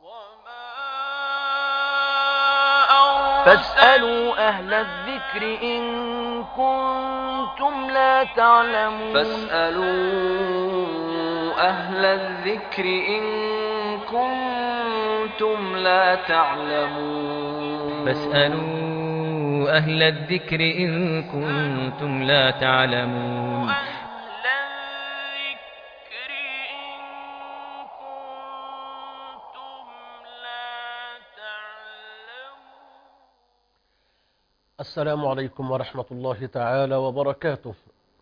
فاسألوا أهل الذكر إن كنتم لا تعلمون فاسألوا أهل الذكر إن كنتم لا تعلمون فاسألوا أهل الذكر إن كنتم لا تعلمون أهل الذكر إن كنتم لا تعلمون السلام عليكم ورحمة الله تعالى وبركاته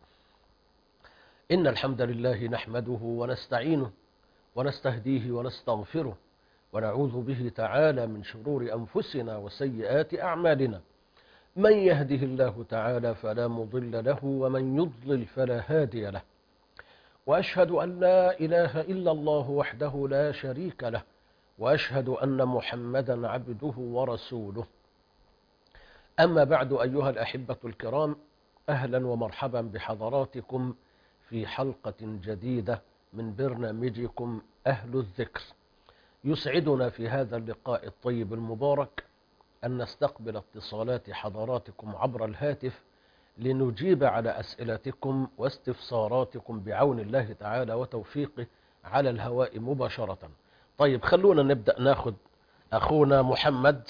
إن الحمد لله نحمده ونستعينه ونستهديه ونستغفره ونعوذ به تعالى من شرور أنفسنا وسيئات أعمالنا من يهده الله تعالى فلا مضل له ومن يضلل فلا هادي له وأشهد أن لا إله إلا الله وحده لا شريك له وأشهد أن محمدا عبده ورسوله أما بعد أيها الأحبة الكرام أهلا ومرحبا بحضراتكم في حلقة جديدة من برنامجكم أهل الذكر يسعدنا في هذا اللقاء الطيب المبارك أن نستقبل اتصالات حضراتكم عبر الهاتف لنجيب على أسئلتكم واستفساراتكم بعون الله تعالى وتوفيقه على الهواء مباشرة طيب خلونا نبدأ ناخد أخونا محمد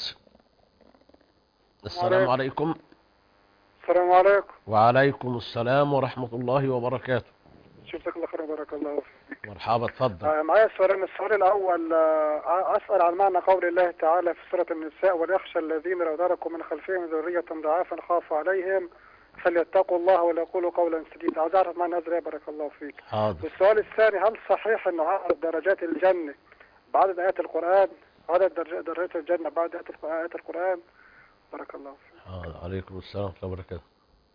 السلام عليكم السلام عليكم وعليكم السلام ورحمة الله وبركاته شفتك الله خير بارك الله فيك مرحبا اتفضل آه، معايا سؤالين السؤال الأول آه، أسأل عن معنى قول الله تعالى في سورة النساء وليخشى الذين لو تركوا من خلفهم ذرية ضعافا خافوا عليهم فليتقوا الله وليقولوا قولا سديدا عاوز أعرف معنى هذا إيه؟ بارك الله فيك حاضر والسؤال الثاني هل صحيح أنه عدد درجات الجنة بعدد آيات القرآن عدد درج- درجات الجنة بعد آيات الق- آيات القرآن بارك الله فيك حاضر. عليكم السلام ورحمة الله وبركاته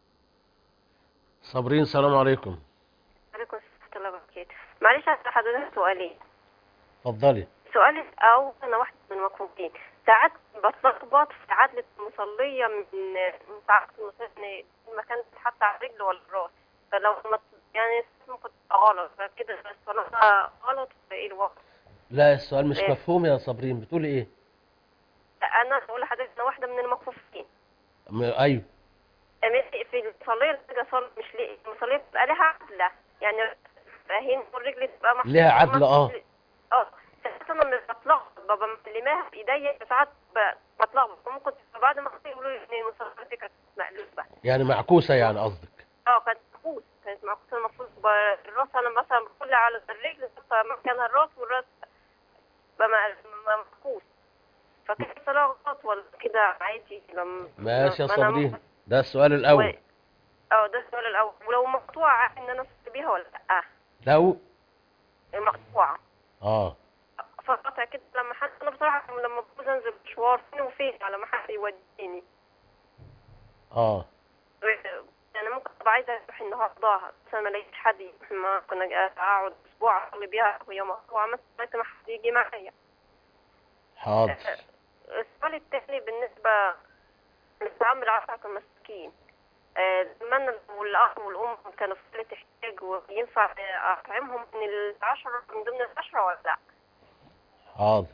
صابرين السلام عليكم عليكم السلام ورحمة الله وبركاته معلش هسأل حضرتك سؤالين اتفضلي سؤال الأول أنا واحدة من المكفوفين ساعات بتلخبط في عدلة المصلية من من ساعات المصلية إن المكان بيتحط على الرجل ولا الراس فلو ما يعني ممكن تبقى غلط فكده الصلاة غلط فإيه الوقت لا السؤال مش إيه؟ مفهوم يا صابرين بتقولي ايه أنا بقول لحضرتك أنا واحدة من المكفوفين م- ايوه أمي- في المصلية اللي باجي أصلي مش ليه المصلية بتبقى لها عدلة يعني فاهين والرجل تبقى محطوطة ليها عدلة، آه. اه ساعات انا مش بتلخبط ببقى ملماها بايديا ساعات ب- بتلخبط ممكن تبقى بعد ما اصلي يقولوا لي ان المصلية دي كانت مقلوبة يعني معكوسة يعني قصدك اه كانت معكوس كانت معكوسة المفروض ب- الراس انا مثلا بكل على الرجل تبقى مكانها الراس والراس بقى م- م- معكوس فكده الصلاة غلط ولا كده عادي لما ماشي يا ما أنا صابرين ممكن- ده السؤال الاول و- اه ده السؤال الاول ولو مقطوعة عادي ان انا اصلي بيها ولا لا لو مقطوعة اه فقطع كده لما حد انا بصراحة لما بفوز انزل مشوار فين وفين على ما حد يوديني اه يعني ممكن ابقى عايزة اروح النهاردة بس انا ما لقيتش حد يروح ما كنا اقعد اسبوع اصلي بيها وهي مقطوعة مثلا لغاية ما حد يجي معايا حاضر السؤال التاني بالنسبة للطعام العشرة المساكين آه، لما انا والاب والام كانوا في حالة احتياج وينفع اطعمهم من العشرة من ضمن العشرة ولا لا؟ حاضر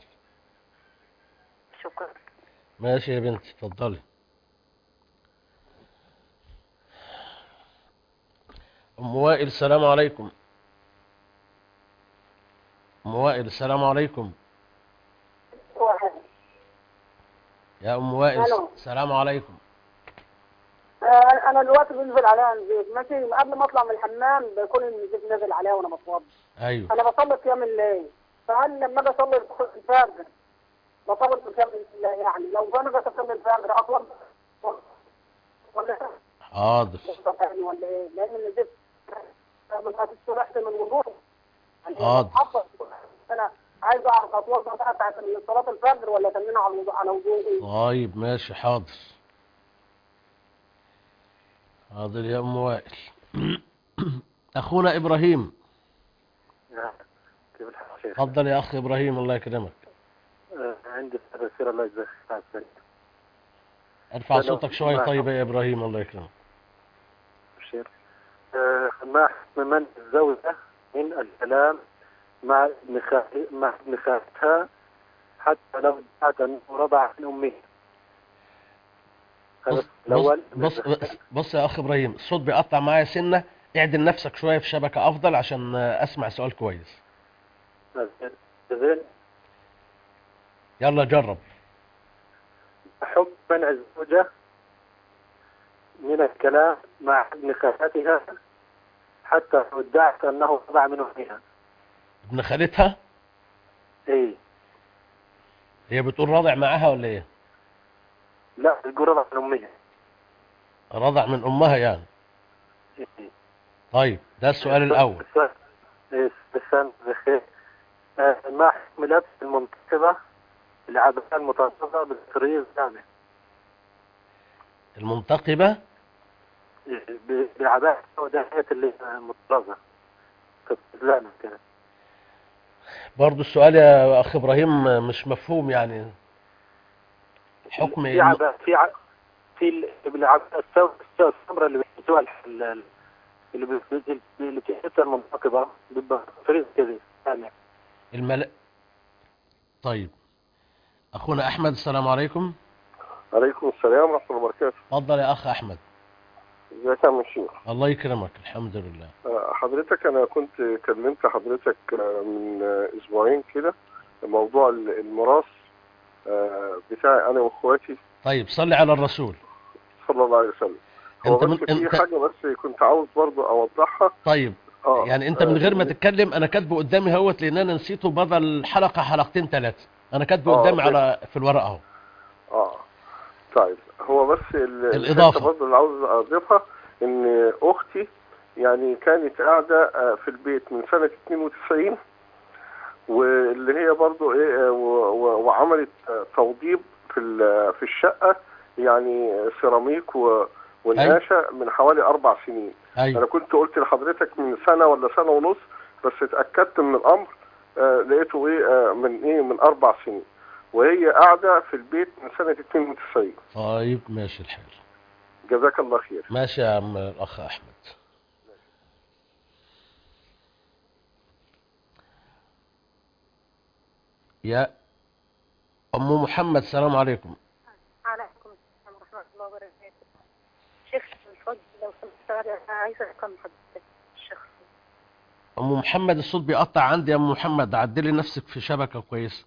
شكرا ماشي يا بنتي اتفضلي ام وائل السلام عليكم ام وائل السلام عليكم يا ام وائل ألو. السلام عليكم آه، انا دلوقتي بنزل عليها الزيت ماشي قبل ما اطلع من الحمام بيكون الزيت نازل عليها وانا بتوضى ايوه انا بصلي قيام الليل فهل لما اجي اصلي الفجر بصلي قيام الليل يعني لو انا جيت اصلي الفجر اطول ولا حاضر يعني ولا ايه لان الزيت ما تستريحش من الوضوء يعني حاضر. بتحفظ. انا عايز اعرف اتوضى بقى بتاعت صلاه الفجر ولا تمنع على الوضوء على وضوء طيب ماشي حاضر حاضر يا ام وائل اخونا ابراهيم كيف الحال شيخ؟ اتفضل يا اخ ابراهيم الله يكرمك آه، عندي رسالة الله يجزاك خير ارفع ألو. صوتك شويه نعم. طيب يا ابراهيم الله يكرمك بشير آه، ما حكم من الزوجة من الكلام مع ابن خال- مع ابن خالتها حتى لو ادعت أنه رضع عن أمه هذا بص الأول بص بص, بص يا اخ ابراهيم الصوت بيقطع معايا سنه اعدل نفسك شويه في شبكه افضل عشان اسمع السؤال كويس زين يلا جرب حكم منع الزوجة من الكلام مع ابن خالتها حتى لو ادعت أنه رضع من أمها ابن خالتها إيه هي بتقول راضع معاها ولا ايه لا تقول رضع من أمها رضع من امها يعني إيه. طيب ده السؤال الاول السؤال- إيه، الثاني بخير آه، ما حكم لبس المنتخبة العباءة المتنصبة بالسرية الجامع المنتقبه ب- بالعباءة السوداء اللي مطرزة في الإسلام كده برضو السؤال يا اخ ابراهيم مش مفهوم يعني حكم في إيه؟ عباءة في ع... في ال- بالعباءة السوداء السمراء اللي بيلبسوها ال- ال- اللي بي- اللي بتلبسها المنتقبة بيبقى فريز كده جامع المل... طيب اخونا احمد السلام عليكم عليكم السلام ورحمة الله وبركاته اتفضل يا اخ احمد ازيك يا عم الشيخ الله يكرمك الحمد لله آه، حضرتك انا كنت كلمت حضرتك آه، من آه، اسبوعين كده موضوع ال- الميراث آه، بتاعي انا واخواتي طيب صلي على الرسول صلى الله عليه وسلم هو انت بس من... في انت حاجة بس كنت عاوز برضو اوضحها طيب اه يعني انت من آه، غير ما تتكلم انا كاتبه قدامي اهوت لان انا نسيته بدل حلقه حلقتين ثلاثه انا كاتبه آه، قدامي طيب. على في الورقه اهو اه طيب هو بس ال- الإضافة. الحتة برضو اللي عاوز اضيفها ان اختي يعني كانت قاعدة آه، في البيت من سنة 92 واللي هي برضو ايه آه، و- و- وعملت آه، توضيب في ال- في الشقة يعني سيراميك و- ونقاشة من حوالي أربع سنين ايوه أنا كنت قلت لحضرتك من سنة ولا سنة ونص بس اتأكدت من الأمر آه، لقيته ايه آه، من ايه من أربع سنين وهي قاعدة في البيت من سنة 92 طيب ماشي الحال جزاك الله خير ماشي يا عم الاخ احمد يا ام محمد السلام عليكم عليكم السلام ورحمة الله وبركاته شيخ الفضل لو سمحت أنا عايزة أكمل حضرتك الشيخ ام محمد الصوت بيقطع عندي يا ام محمد عدلي نفسك في شبكه كويسه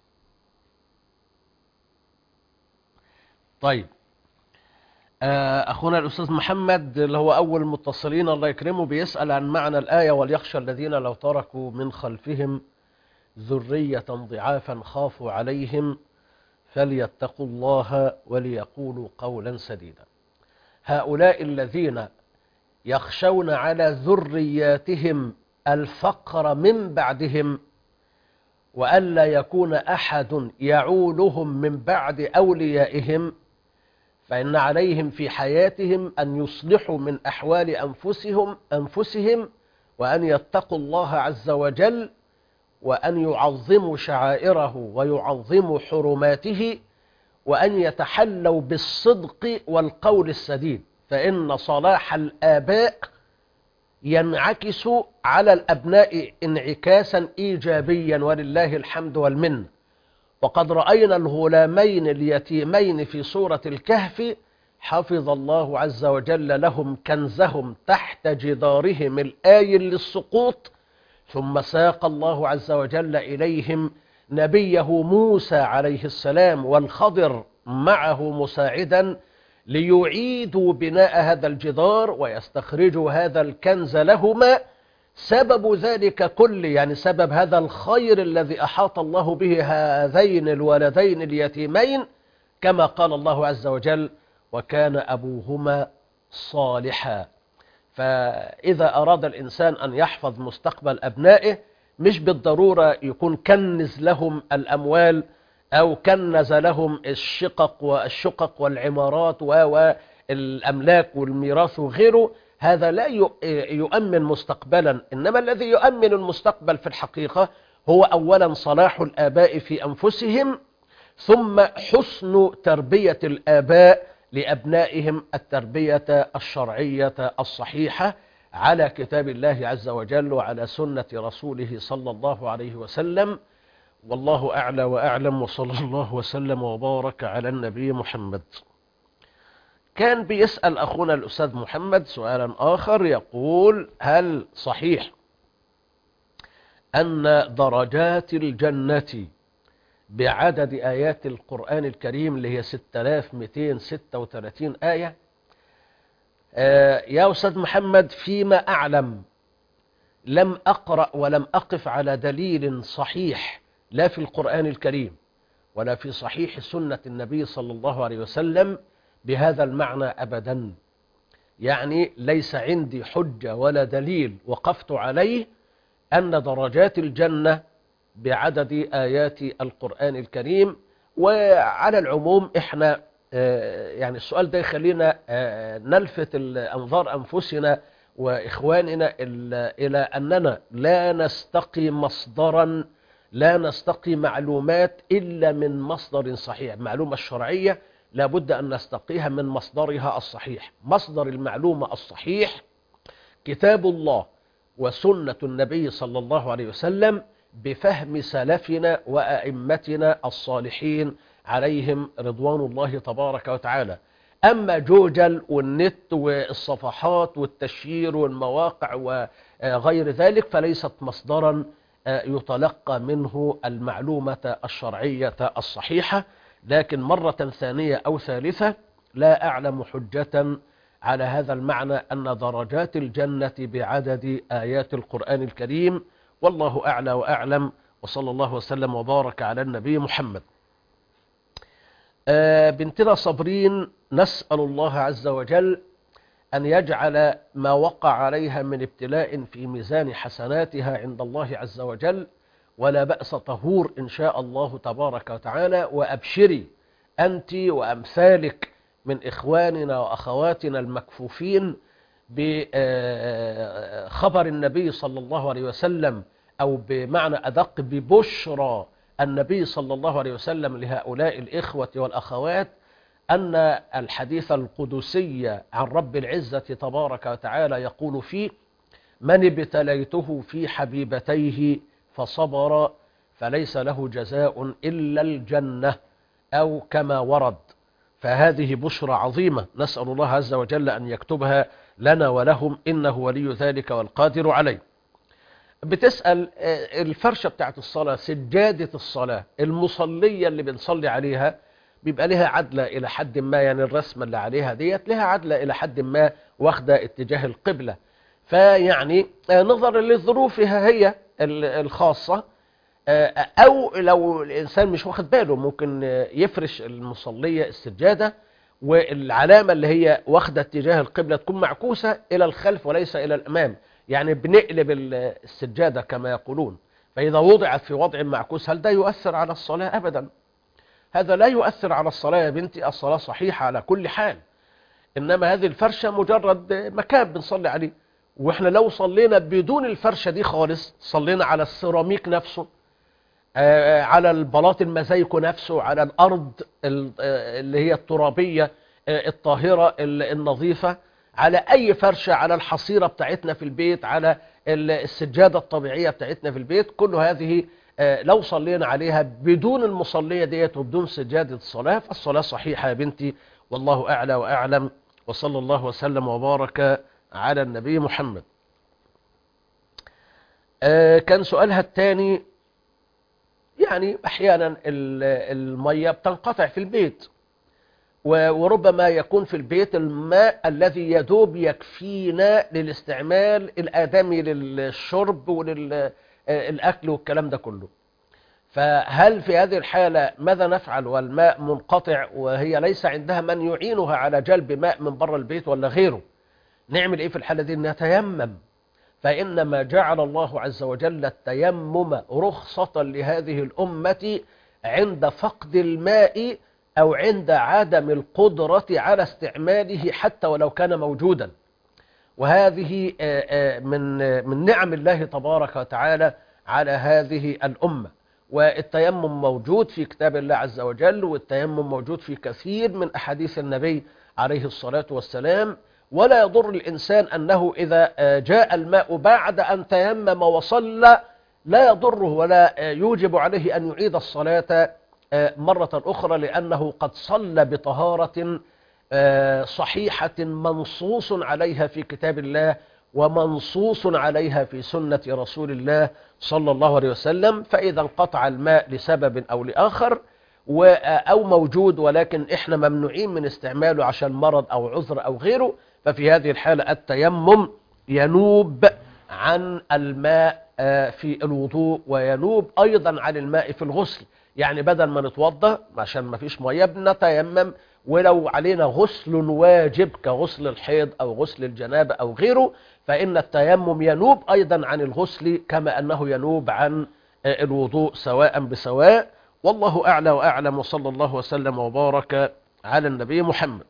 طيب آه، اخونا الاستاذ محمد اللي هو اول المتصلين الله يكرمه بيسال عن معنى الايه وليخشى الذين لو تركوا من خلفهم ذريه ضعافا خافوا عليهم فليتقوا الله وليقولوا قولا سديدا هؤلاء الذين يخشون على ذرياتهم الفقر من بعدهم وألا يكون أحد يعولهم من بعد أوليائهم فإن عليهم في حياتهم أن يصلحوا من أحوال أنفسهم أنفسهم وأن يتقوا الله عز وجل وأن يعظموا شعائره ويعظموا حرماته وأن يتحلوا بالصدق والقول السديد فإن صلاح الآباء ينعكس على الأبناء انعكاسا إيجابيا ولله الحمد والمنه وقد رأينا الغلامين اليتيمين في سورة الكهف حفظ الله عز وجل لهم كنزهم تحت جدارهم الآي للسقوط ثم ساق الله عز وجل إليهم نبيه موسى عليه السلام والخضر معه مساعدا ليعيدوا بناء هذا الجدار ويستخرجوا هذا الكنز لهما سبب ذلك كل يعني سبب هذا الخير الذي أحاط الله به هذين الولدين اليتيمين كما قال الله عز وجل وكان أبوهما صالحا فإذا أراد الإنسان أن يحفظ مستقبل أبنائه مش بالضرورة يكون كنز لهم الأموال أو كنز لهم الشقق والشقق والعمارات والأملاك والميراث وغيره هذا لا يؤمن مستقبلا إنما الذي يؤمن المستقبل في الحقيقة هو أولا صلاح الآباء في أنفسهم ثم حسن تربية الآباء لأبنائهم التربية الشرعية الصحيحة على كتاب الله عز وجل وعلى سنة رسوله صلى الله عليه وسلم والله أعلى وأعلم وصلى الله وسلم وبارك على النبي محمد كان بيسأل أخونا الأستاذ محمد سؤالا آخر يقول هل صحيح أن درجات الجنة بعدد آيات القرآن الكريم اللي هي 6236 آية آه يا أستاذ محمد فيما أعلم لم أقرأ ولم أقف على دليل صحيح لا في القرآن الكريم ولا في صحيح سنة النبي صلى الله عليه وسلم بهذا المعنى أبدا يعني ليس عندي حجة ولا دليل وقفت عليه أن درجات الجنة بعدد آيات القرآن الكريم وعلى العموم إحنا يعني السؤال ده يخلينا نلفت أنظار أنفسنا وإخواننا إلى أننا لا نستقي مصدرا لا نستقي معلومات إلا من مصدر صحيح المعلومة الشرعية لابد أن نستقيها من مصدرها الصحيح مصدر المعلومة الصحيح كتاب الله وسنة النبي صلى الله عليه وسلم بفهم سلفنا وأئمتنا الصالحين عليهم رضوان الله تبارك وتعالى أما جوجل والنت والصفحات والتشيير والمواقع وغير ذلك فليست مصدرا يتلقى منه المعلومة الشرعية الصحيحة لكن مرة ثانية أو ثالثة لا أعلم حجة على هذا المعنى أن درجات الجنة بعدد آيات القرآن الكريم والله أعلى وأعلم وصلى الله وسلم وبارك على النبي محمد آه بنتنا صبرين نسأل الله عز وجل أن يجعل ما وقع عليها من ابتلاء في ميزان حسناتها عند الله عز وجل ولا بأس طهور إن شاء الله تبارك وتعالى وأبشري أنت وأمثالك من إخواننا وأخواتنا المكفوفين بخبر النبي صلى الله عليه وسلم أو بمعنى أدق ببشرى النبي صلى الله عليه وسلم لهؤلاء الإخوة والأخوات أن الحديث القدسي عن رب العزة تبارك وتعالى يقول فيه من ابتليته في حبيبتيه فصبر فليس له جزاء إلا الجنة أو كما ورد فهذه بشرى عظيمة نسأل الله عز وجل أن يكتبها لنا ولهم إنه ولي ذلك والقادر عليه بتسأل الفرشة بتاعت الصلاة سجادة الصلاة المصلية اللي بنصلي عليها بيبقى لها عدلة إلى حد ما يعني الرسمة اللي عليها ديت لها عدلة إلى حد ما واخدة اتجاه القبلة فيعني نظرا لظروفها هي الخاصة أو لو الإنسان مش واخد باله ممكن يفرش المصلية السجادة والعلامة اللي هي واخدة اتجاه القبلة تكون معكوسة إلى الخلف وليس إلى الأمام يعني بنقلب السجادة كما يقولون فإذا وضعت في وضع معكوس هل ده يؤثر على الصلاة أبدا هذا لا يؤثر على الصلاة يا بنتي الصلاة صحيحة على كل حال إنما هذه الفرشة مجرد مكان بنصلي عليه وإحنا لو صلينا بدون الفرشة دي خالص صلينا على السيراميك نفسه على البلاط المزايكو نفسه على الأرض اللي هي الترابية الطاهرة النظيفة على أي فرشة على الحصيرة بتاعتنا في البيت على السجادة الطبيعية بتاعتنا في البيت كل هذه لو صلينا عليها بدون المصلية ديت وبدون سجادة الصلاة فالصلاة صحيحة يا بنتي والله أعلى وأعلم وصلى الله وسلم وبارك على النبي محمد كان سؤالها الثاني يعني أحيانا المية بتنقطع في البيت وربما يكون في البيت الماء الذي يدوب يكفينا للاستعمال الآدمي للشرب وللأكل والكلام ده كله فهل في هذه الحالة ماذا نفعل والماء منقطع وهي ليس عندها من يعينها على جلب ماء من بره البيت ولا غيره نعمل ايه في الحالة دي نتيمم فإنما جعل الله عز وجل التيمم رخصة لهذه الأمة عند فقد الماء أو عند عدم القدرة على استعماله حتى ولو كان موجودا وهذه من من نعم الله تبارك وتعالى على هذه الأمة والتيمم موجود في كتاب الله عز وجل والتيمم موجود في كثير من أحاديث النبي عليه الصلاة والسلام ولا يضر الإنسان أنه إذا جاء الماء بعد أن تيمم وصلى لا يضره ولا آه، يوجب عليه أن يعيد الصلاة آه، مرة أخرى لأنه قد صلى بطهارة آه، صحيحة منصوص عليها في كتاب الله ومنصوص عليها في سنة رسول الله صلى الله عليه وسلم فإذا انقطع الماء لسبب أو لآخر و- أو موجود ولكن إحنا ممنوعين من استعماله عشان مرض أو عذر أو غيره ففي هذه الحالة التيمم ينوب عن الماء آه، في الوضوء وينوب أيضا عن الماء في الغسل يعني بدل ما نتوضى عشان ما فيش ميه بنتيمم ولو علينا غسل واجب كغسل الحيض أو غسل الجنابة أو غيره فإن التيمم ينوب أيضا عن الغسل كما أنه ينوب عن آه، الوضوء سواء بسواء والله أعلى وأعلم وصلى الله وسلم وبارك على النبي محمد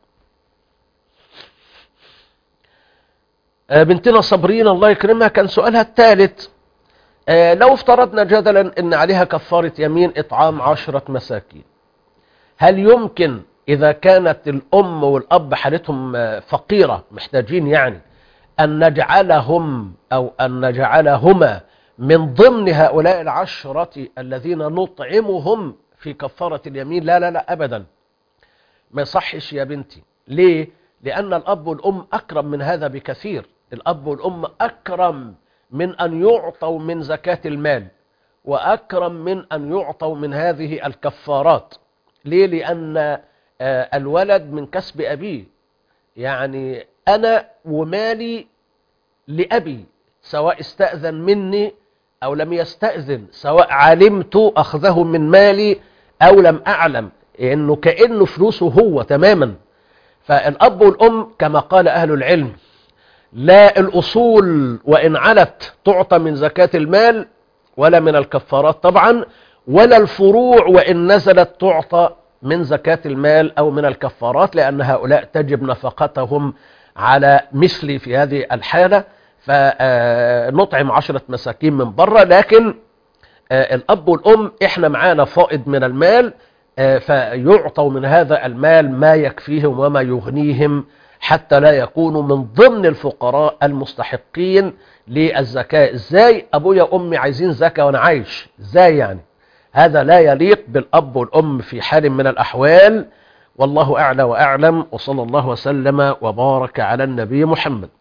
آه، بنتنا صبرين الله يكرمها كان سؤالها الثالث آه، لو افترضنا جدلا ان عليها كفارة يمين اطعام عشرة مساكين هل يمكن اذا كانت الام والاب حالتهم آه، فقيرة محتاجين يعني ان نجعلهم او ان نجعلهما من ضمن هؤلاء العشرة الذين نطعمهم في كفارة اليمين لا لا لا ابدا ما يصحش يا بنتي ليه لان الاب والام اكرم من هذا بكثير الاب والام اكرم من ان يعطوا من زكاة المال واكرم من ان يعطوا من هذه الكفارات ليه لان آه، الولد من كسب ابيه يعني انا ومالي لابي سواء استاذن مني او لم يستاذن سواء علمت اخذه من مالي او لم اعلم انه كانه فلوسه هو تماما فالاب والام كما قال اهل العلم لا الأصول وإن علت تعطى من زكاة المال ولا من الكفارات طبعا ولا الفروع وإن نزلت تعطى من زكاة المال أو من الكفارات لأن هؤلاء تجب نفقتهم على مثلي في هذه الحالة فنطعم عشرة مساكين من بره لكن آه، الأب والأم إحنا معانا فائض من المال آه، فيعطوا من هذا المال ما يكفيهم وما يغنيهم حتى لا يكونوا من ضمن الفقراء المستحقين للزكاة ازاي ابويا وامي عايزين زكاة وانا عايش ازاي يعني هذا لا يليق بالاب والام في حال من الاحوال والله اعلى واعلم وصلى الله وسلم وبارك على النبي محمد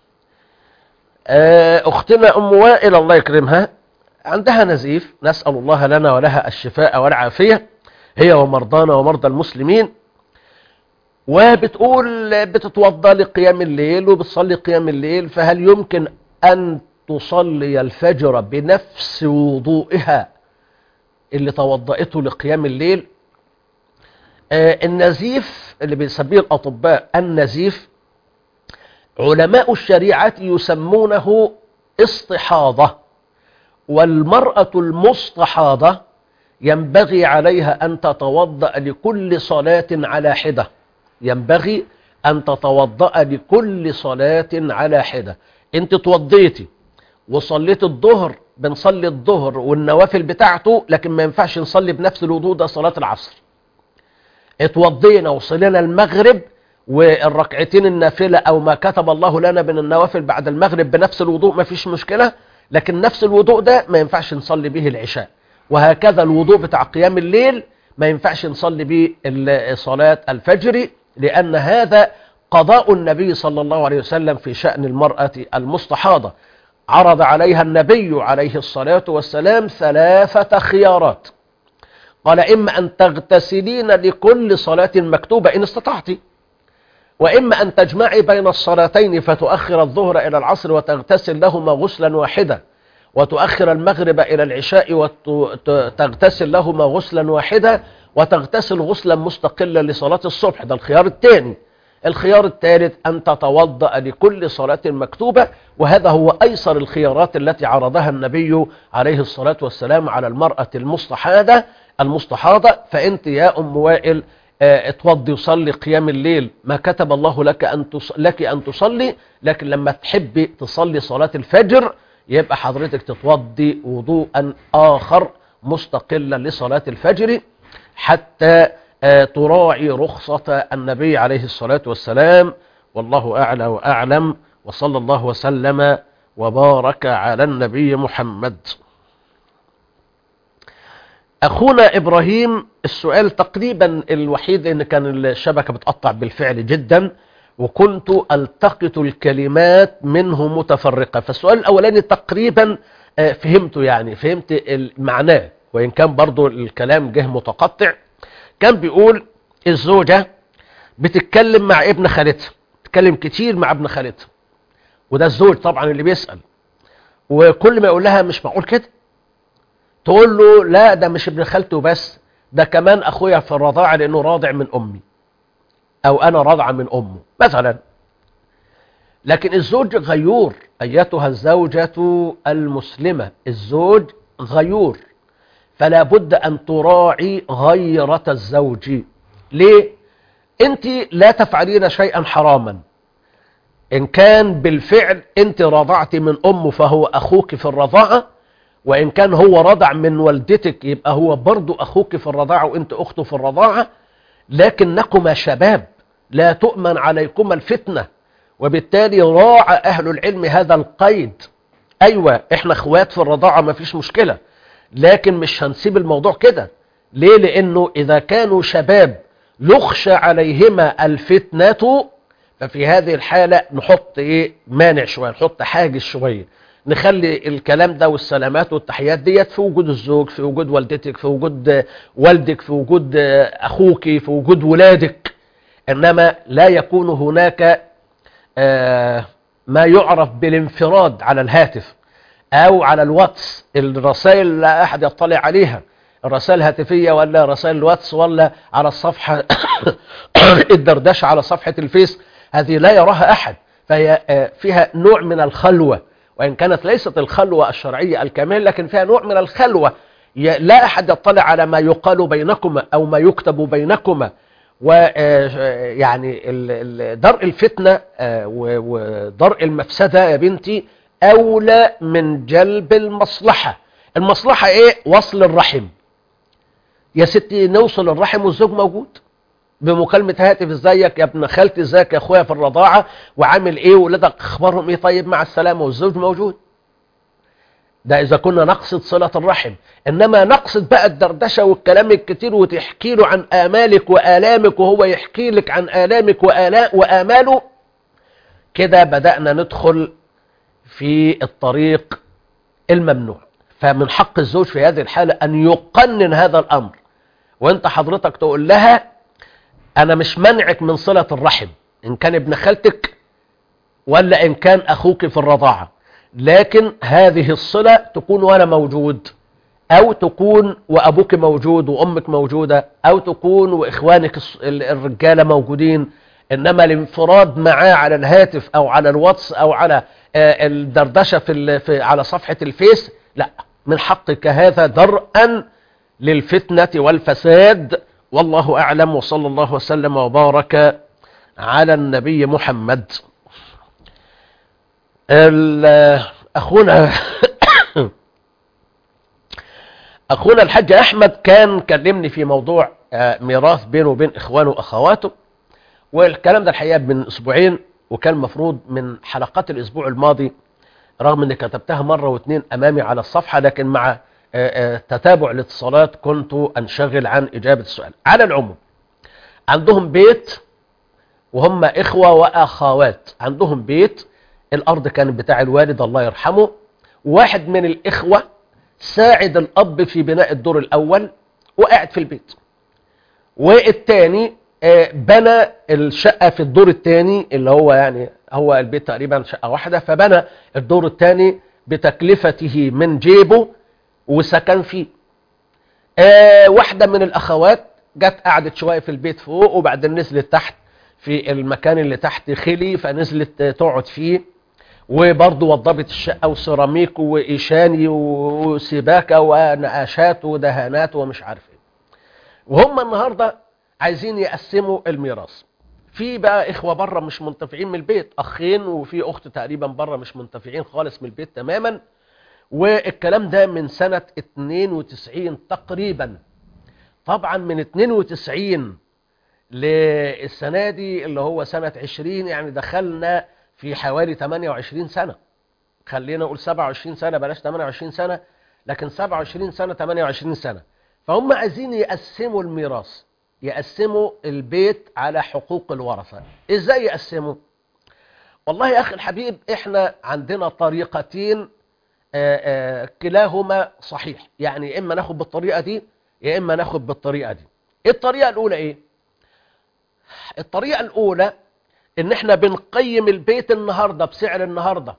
آه، اختنا ام وائل الله يكرمها عندها نزيف نسأل الله لنا ولها الشفاء والعافية هي ومرضانا ومرضى المسلمين وبتقول بتتوضى لقيام الليل وبتصلي قيام الليل فهل يمكن أن تصلي الفجر بنفس وضوئها اللي توضأته لقيام الليل آه النزيف اللي بيسميه الأطباء النزيف علماء الشريعة يسمونه استحاضة والمرأة المستحاضة ينبغي عليها أن تتوضأ لكل صلاة على حدة ينبغي أن تتوضأ لكل صلاة على حدة انت توضيتي وصليت الظهر بنصلي الظهر والنوافل بتاعته لكن ما ينفعش نصلي بنفس الوضوء ده صلاة العصر اتوضينا وصلينا المغرب والركعتين النافلة او ما كتب الله لنا من النوافل بعد المغرب بنفس الوضوء ما فيش مشكلة لكن نفس الوضوء ده ما ينفعش نصلي به العشاء وهكذا الوضوء بتاع قيام الليل ما ينفعش نصلي به ال- صلاة الفجر لأن هذا قضاء النبي صلى الله عليه وسلم في شأن المرأة المستحاضة عرض عليها النبي عليه الصلاة والسلام ثلاثة خيارات قال إما أن تغتسلين لكل صلاة مكتوبة إن استطعت وإما أن تجمعي بين الصلاتين فتؤخر الظهر إلى العصر وتغتسل لهما غسلا واحدا وتؤخر المغرب إلى العشاء وتغتسل لهما غسلا واحدا وتغتسل غسلا مستقلا لصلاة الصبح ده الخيار الثاني الخيار الثالث أن تتوضأ لكل صلاة مكتوبة وهذا هو أيسر الخيارات التي عرضها النبي عليه الصلاة والسلام على المرأة المستحاضة المستحاضة فأنت يا أم وائل آه، اتوضي وصلي قيام الليل ما كتب الله لك أن تص... لك أن تصلي لكن لما تحبي تصلي صلاة الفجر يبقى حضرتك تتوضي وضوءا آخر مستقلا لصلاة الفجر حتى آه، تراعي رخصة النبي عليه الصلاة والسلام والله أعلى وأعلم وصلى الله وسلم وبارك على النبي محمد اخونا ابراهيم السؤال تقريبا الوحيد ان كان الشبكة بتقطع بالفعل جدا وكنت التقط الكلمات منه متفرقة فالسؤال الاولاني تقريبا آه، فهمته يعني فهمت معناه وان كان برضو الكلام جه متقطع كان بيقول الزوجة بتتكلم مع ابن خالتها بتتكلم كتير مع ابن خالتها وده الزوج طبعا اللي بيسأل وكل ما يقول لها مش معقول كده تقول له لا ده مش ابن خالته بس ده كمان اخويا في الرضاعة لانه راضع من امي او انا راضعة من امه مثلا لكن الزوج غيور ايتها الزوجة المسلمة الزوج غيور فلا بد ان تراعي غيرة الزوج ليه انت لا تفعلين شيئا حراما ان كان بالفعل انت رضعت من امه فهو اخوك في الرضاعة وإن كان هو رضع من والدتك يبقى هو برضو أخوك في الرضاعة وإنت أخته في الرضاعة لكنكما شباب لا تؤمن عليكما الفتنة وبالتالي راعى أهل العلم هذا القيد أيوة إحنا أخوات في الرضاعة ما فيش مشكلة لكن مش هنسيب الموضوع كده ليه لأنه إذا كانوا شباب يخشى عليهما الفتنة ففي هذه الحالة نحط إيه مانع شوية نحط حاجز شوية نخلي الكلام ده والسلامات والتحيات ديت في وجود الزوج في وجود والدتك في وجود والدك في وجود أخوك في وجود ولادك إنما لا يكون هناك ما يعرف بالانفراد على الهاتف أو على الواتس الرسائل لا أحد يطلع عليها الرسائل الهاتفية ولا رسائل الواتس ولا على الصفحة الدردشة على صفحة الفيس هذه لا يراها أحد فهي فيها نوع من الخلوة وإن كانت ليست الخلوة الشرعية الكامل لكن فيها نوع من الخلوة لا أحد يطلع على ما يقال بينكما أو ما يكتب بينكما ويعني درء الفتنة ودرء المفسدة يا بنتي أولى من جلب المصلحة المصلحة إيه؟ وصل الرحم يا ستي نوصل الرحم والزوج موجود بمكالمة هاتف ازيك يا ابن خالتي ازيك يا اخويا في الرضاعة وعامل ايه وولادك اخبارهم ايه طيب مع السلامة والزوج موجود ده اذا كنا نقصد صلة الرحم انما نقصد بقى الدردشة والكلام الكتير وتحكي له عن امالك والامك وهو يحكي لك عن الامك واماله كده بدأنا ندخل في الطريق الممنوع فمن حق الزوج في هذه الحالة ان يقنن هذا الامر وانت حضرتك تقول لها انا مش منعك من صلة الرحم ان كان ابن خالتك ولا ان كان اخوك في الرضاعة لكن هذه الصلة تكون وانا موجود او تكون وابوك موجود وامك موجودة او تكون واخوانك الرجالة موجودين انما الانفراد معاه على الهاتف او على الواتس او على الدردشة في, في على صفحة الفيس لا من حقك هذا درءا للفتنة والفساد والله أعلم وصلى الله وسلم وبارك على النبي محمد أخونا أخونا الحاج أحمد كان كلمني في موضوع ميراث بينه وبين إخوانه وأخواته والكلام ده الحقيقة من أسبوعين وكان مفروض من حلقات الأسبوع الماضي رغم أني كتبتها مرة واثنين أمامي على الصفحة لكن مع تتابع الاتصالات كنت أنشغل عن إجابة السؤال على العموم عندهم بيت وهم إخوة وأخوات عندهم بيت الأرض كانت بتاع الوالد الله يرحمه واحد من الإخوة ساعد الأب في بناء الدور الأول وقاعد في البيت والتاني بنى الشقة في الدور الثاني اللي هو يعني هو البيت تقريبا شقة واحدة فبنى الدور الثاني بتكلفته من جيبه وسكن فيه آه واحدة من الأخوات جت قعدت شوية في البيت فوق وبعدين نزلت تحت في المكان اللي تحت خلي فنزلت تقعد فيه وبرضه وضبت الشقة وسيراميك وإيشاني وسباكة ونقاشات ودهانات ومش عارف ايه وهم النهاردة عايزين يقسموا الميراث في بقى إخوة بره مش منتفعين من البيت أخين وفي أخت تقريبا بره مش منتفعين خالص من البيت تماما والكلام ده من سنة 92 تقريبا طبعا من 92 للسنة دي اللي هو سنة 20 يعني دخلنا في حوالي 28 سنة خلينا نقول 27 سنة بلاش 28 سنة لكن 27 سنة 28 سنة فهم عايزين يقسموا الميراث يقسموا البيت على حقوق الورثة ازاي يقسموا والله يا اخي الحبيب احنا عندنا طريقتين آه، آه، كلاهما صحيح يعني يا اما ناخد بالطريقة دي يا اما ناخد بالطريقة دي الطريقة الاولى ايه الطريقة الاولى ان احنا بنقيم البيت النهاردة بسعر النهاردة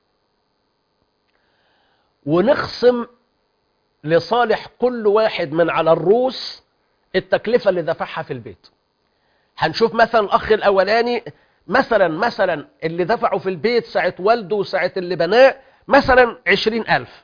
ونخصم لصالح كل واحد من على الروس التكلفة اللي دفعها في البيت هنشوف مثلا الأخ الأولاني مثلا مثلا اللي دفعوا في البيت ساعة والده وساعة اللي بناه مثلا عشرين ألف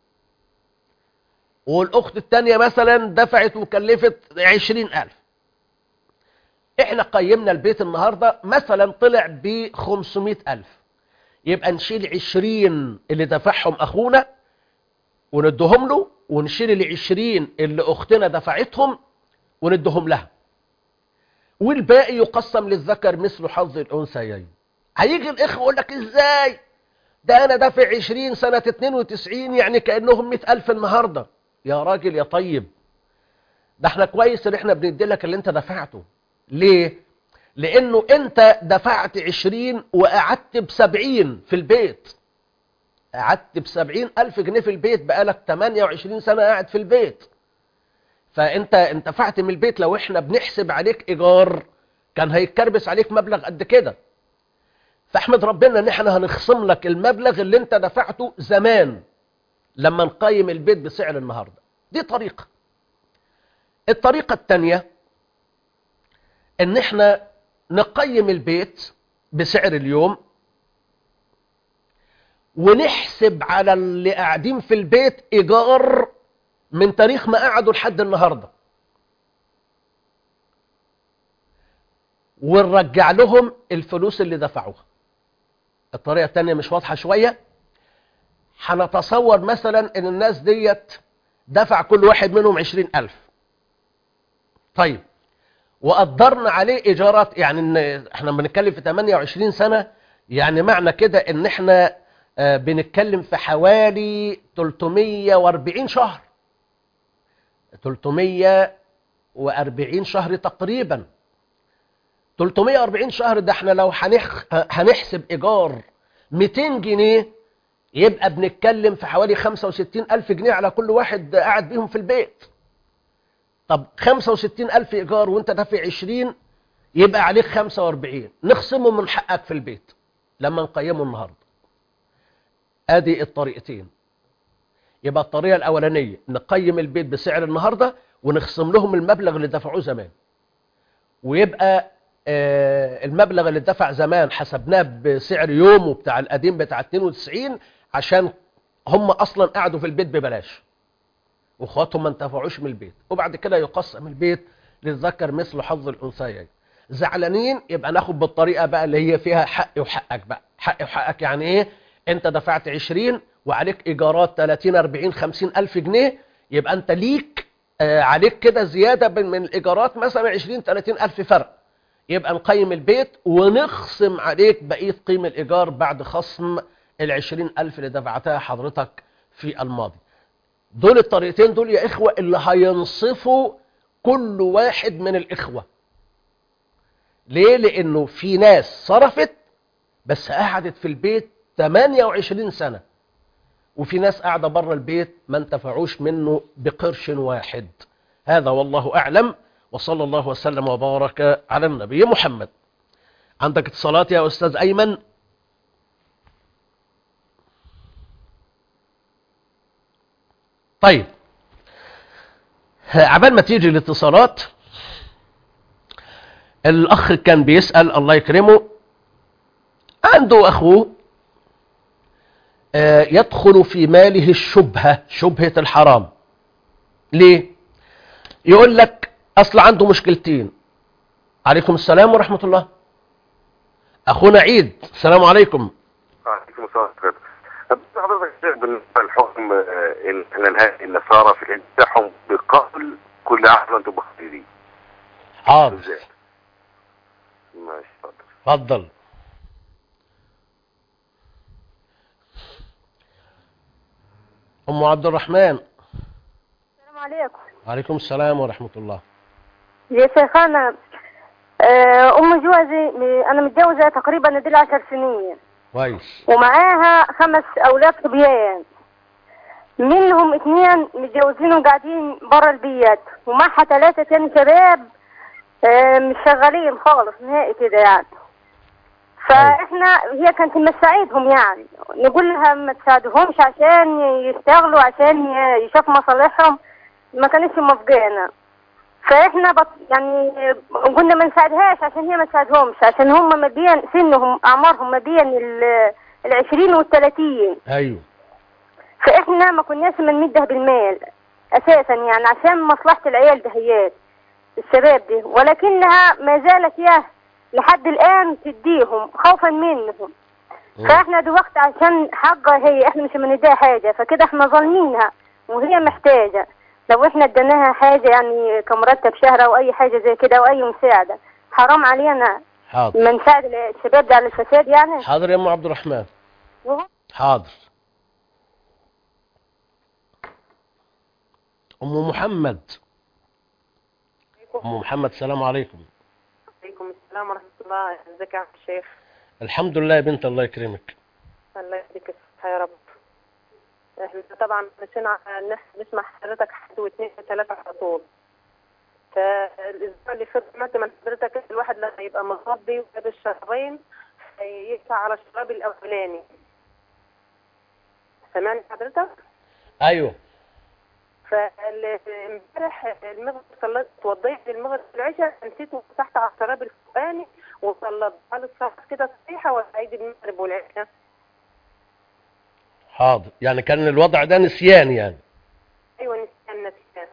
والأخت التانية مثلا دفعت وكلفت عشرين ألف احنا قيمنا البيت النهاردة مثلا طلع ب 500 ألف يبقى نشيل عشرين اللي دفعهم أخونا وندهم له ونشيل العشرين اللي أختنا دفعتهم وندهم لها والباقي يقسم للذكر مثل حظ الأنثيين هيجي الإخوة يقول لك إزاي ده أنا دافع 20 سنة 92 يعني كأنهم 100 ألف النهاردة يا راجل يا طيب ده احنا كويس ان احنا بندي لك اللي انت دفعته ليه لانه انت دفعت 20 وقعدت ب 70 في البيت قعدت ب 70 ألف جنيه في البيت بقالك 28 سنة قاعد في البيت فانت انتفعت من البيت لو احنا بنحسب عليك ايجار كان هيتكربس عليك مبلغ قد كده فاحمد ربنا ان احنا هنخصم لك المبلغ اللي انت دفعته زمان لما نقيم البيت بسعر النهارده دي طريقه الطريقه الثانيه ان احنا نقيم البيت بسعر اليوم ونحسب على اللي قاعدين في البيت ايجار من تاريخ ما قعدوا لحد النهارده ونرجع لهم الفلوس اللي دفعوها الطريقه الثانيه مش واضحه شويه هنتصور مثلا ان الناس ديت دفع كل واحد منهم عشرين ألف طيب وقدرنا عليه إيجارات يعني إن احنا بنتكلم في 28 سنة يعني معنى كده ان احنا آه، بنتكلم في حوالي 340 شهر 340 شهر تقريبا 340 شهر ده احنا لو هنخ... هنحسب إيجار 200 جنيه يبقى بنتكلم في حوالي 65 ألف جنيه على كل واحد قاعد بيهم في البيت طب 65 ألف إيجار وانت دافع 20 يبقى عليك 45 نخصمه من حقك في البيت لما نقيمه النهاردة ادي الطريقتين يبقى الطريقة الأولانية نقيم البيت بسعر النهاردة ونخصم لهم المبلغ اللي دفعوه زمان ويبقى آه، المبلغ اللي دفع زمان حسبناه بسعر يومه بتاع القديم بتاع 92 عشان هم اصلا قعدوا في البيت ببلاش واخواتهم ما انتفعوش من البيت وبعد كده يقسم البيت للذكر مثل حظ الانثيين زعلانين يبقى ناخد بالطريقه بقى اللي هي فيها حق وحقك بقى حق وحقك يعني ايه انت دفعت 20 وعليك ايجارات 30 40 50 الف جنيه يبقى انت ليك آه، عليك كده زياده من من الايجارات مثلا 20 30 الف فرق يبقى نقيم البيت ونخصم عليك بقيه قيمه الايجار بعد خصم ال 20 الف اللي دفعتها حضرتك في الماضي دول الطريقتين دول يا إخوة اللي هينصفوا كل واحد من الإخوة ليه؟ لأنه في ناس صرفت بس قعدت في البيت 28 سنة وفي ناس قاعدة بره البيت ما انتفعوش منه بقرش واحد هذا والله أعلم وصلى الله وسلم وبارك على النبي محمد عندك اتصالات يا أستاذ أيمن طيب عبال ما تيجي الاتصالات الأخ كان بيسأل الله يكرمه عنده أخوه آه، يدخل في ماله الشبهة شبهة الحرام ليه؟ يقول لك أصل عنده مشكلتين عليكم السلام ورحمة الله أخونا عيد السلام عليكم عليكم السلام ورحمة الله بس حضرتك شايف بالنسبة للحكم آه، ال- النهائي النصارى في الانتحام بقول كل عام وانتم بخير حاضر ازاي؟ ماشي اتفضل اتفضل أم عبد الرحمن السلام عليكم وعليكم السلام ورحمة الله يا شيخانا آه، ام جوزي م- انا متجوزه تقريبا دي عشر سنين كويس ومعاها خمس اولاد صبيان منهم اثنين متجوزين وقاعدين برا البيت ومعها ثلاثة تاني شباب آه، مش شغالين خالص نهائي كده يعني فاحنا هي كانت مساعدهم يعني نقول لها ما تساعدهمش عشان يشتغلوا عشان ي- يشوفوا مصالحهم ما كانتش موافقانا فاحنا بط يعني قلنا ما نساعدهاش عشان هي ما تساعدهمش عشان هم ما بين سنهم اعمارهم ما بين ال- العشرين والثلاثين أيوه فاحنا ما كناش بنمدها بالمال اساسا يعني عشان مصلحة العيال دهيات الشباب دي ولكنها ما زالت ياه لحد الان تديهم خوفا منهم فاحنا دلوقتي عشان حقها هي احنا مش بنديها حاجة فكده احنا ظالمينها وهي محتاجة لو احنا اديناها حاجة يعني كمرتب شهر او اي حاجة زي كده او اي مساعدة حرام علينا حاضر ما نساعد الشباب ده على الفساد يعني حاضر يا أم عبد الرحمن حاضر أم محمد أم محمد السلام عليكم عليكم السلام ورحمة الله ازيك يا عم الشيخ الحمد لله يا بنت الله يكرمك الله يديك الصحة يا رب احنا طبعا مشينا على نس- نسمع حضرتك حد واثنين وثلاثة على طول فالاسبوع اللي فات سمعت من حضرتك الواحد لما يبقى مصابي وجاب الشهرين يدفع على الشراب الاولاني سمعني حضرتك؟ أيوه فامبارح المغرب صليت اتوضيت المغرب العشاء نسيت وفتحت على الشراب الفوقاني وصليت هل الصلاة كده صحيحة ولا عيد المغرب والعشاء؟ حاضر يعني كان الوضع ده نسيان يعني ايوه نسيان نسيان